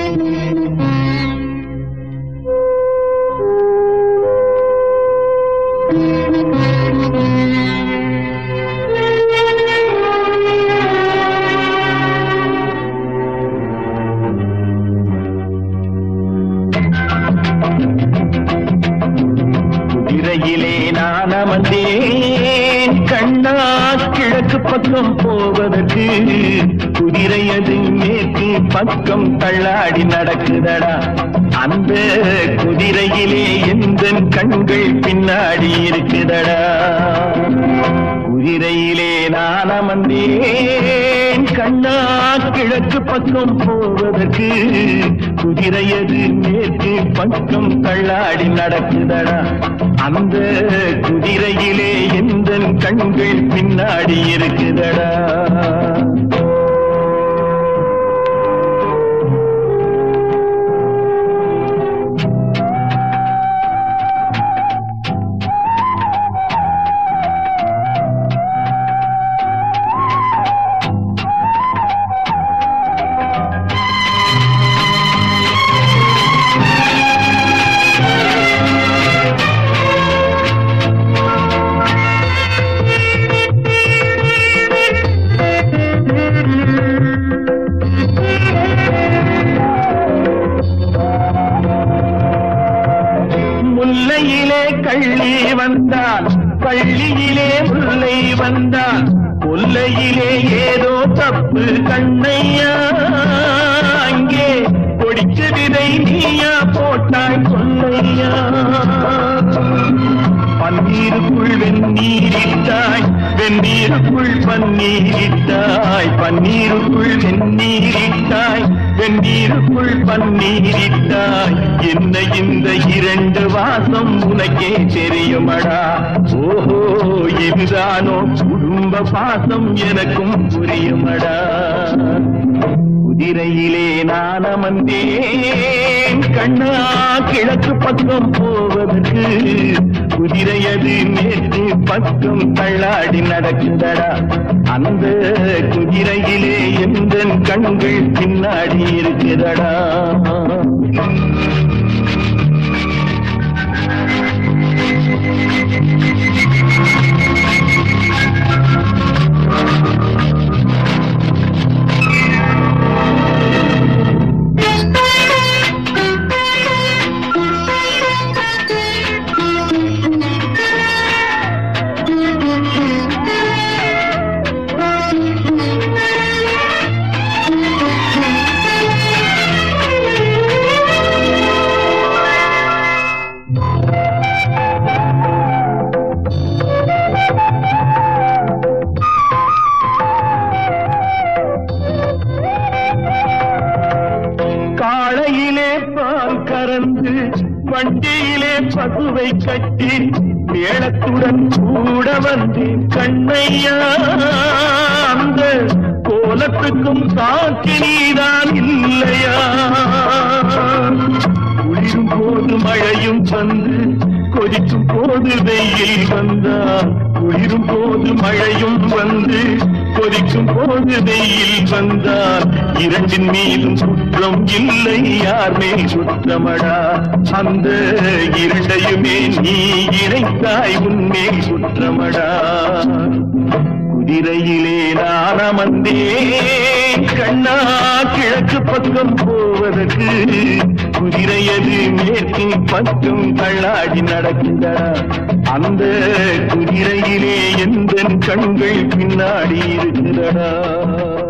குதிரையிலே நான் அமர்ந்தேன் கண்ணா கிழக்கு பக்கம் போவதற்கு குதிரையது மேற்கு பக்கம் தள்ளாடி நடக்குதடா அந்த குதிரையிலே எந்த கண்கள் பின்னாடி இருக்குதடா குதிரையிலே நான் அமர்ந்தேன் கண்ணா கிழக்கு பக்கம் போவதற்கு குதிரையது மேற்கு பக்கம் தள்ளாடி நடக்குதடா அந்த குதிரையிலே எந்த கண்கள் பின்னாடி இருக்குதடா முல்லையிலே கள்ளி வந்தால் பள்ளியிலே முல்லை வந்தால் கொல்லையிலே ஏதோ தப்பு கண்ணையா அங்கே கொடிச்சு விதை நீயா போட்டாய் கொல்லையா பன்னீருக்குள் வெந்நீரிட்டாய் வெந்நீருக்குள் பன்னீரிட்டாய் பன்னீருக்குள் வெந்நீரிட்டாய் வெந்நீருக்குள் பன்னீரிட்டாய் என்ன இந்த இரண்டு வாசம் உனக்கே தெரியுமடா ஓஹோ இதுதானோ குடும்ப பாசம் எனக்கும் புரியுமடா குதிரையிலே நான் அமர்ந்தேன் கண்ணா கிழக்கு பக்கம் போவதற்கு குதிரையது மேற்கு பக்கம் தள்ளாடி நடக்குதடா அந்த குதிரையிலே எந்த கண்கள் பின்னாடி இருக்குதடா காளையிலே பால் கறந்து வண்டியிலே பசுவை கட்டி மேளத்துடன் கூட வந்து கண்ணையா அந்த கோலத்துக்கும் சாட்சி நீதான் இல்லையா குளிரும் போது மழையும் வந்து கொதிக்கும் போது வெயில் வந்தார் குளிரும் போது மழையும் வந்து கொதிக்கும் போது வெயில் வந்தார் இரண்டின் மீதும் குற்றம் இல்லை யார் மேல் குற்றமடா அந்த இரண்டையுமே நீ இணைத்தாய் உன்மேல் குற்றமடா குதிரையிலே நான் அமர்ந்தேன் கண்ணா கிழக்கு பக்கம் போவதற்கு குதிரையது மேற்கு பக்கம் தள்ளாடி நடக்குதா அந்த குதிரையிலே எந்த கண்கள் பின்னாடி இருக்குதடா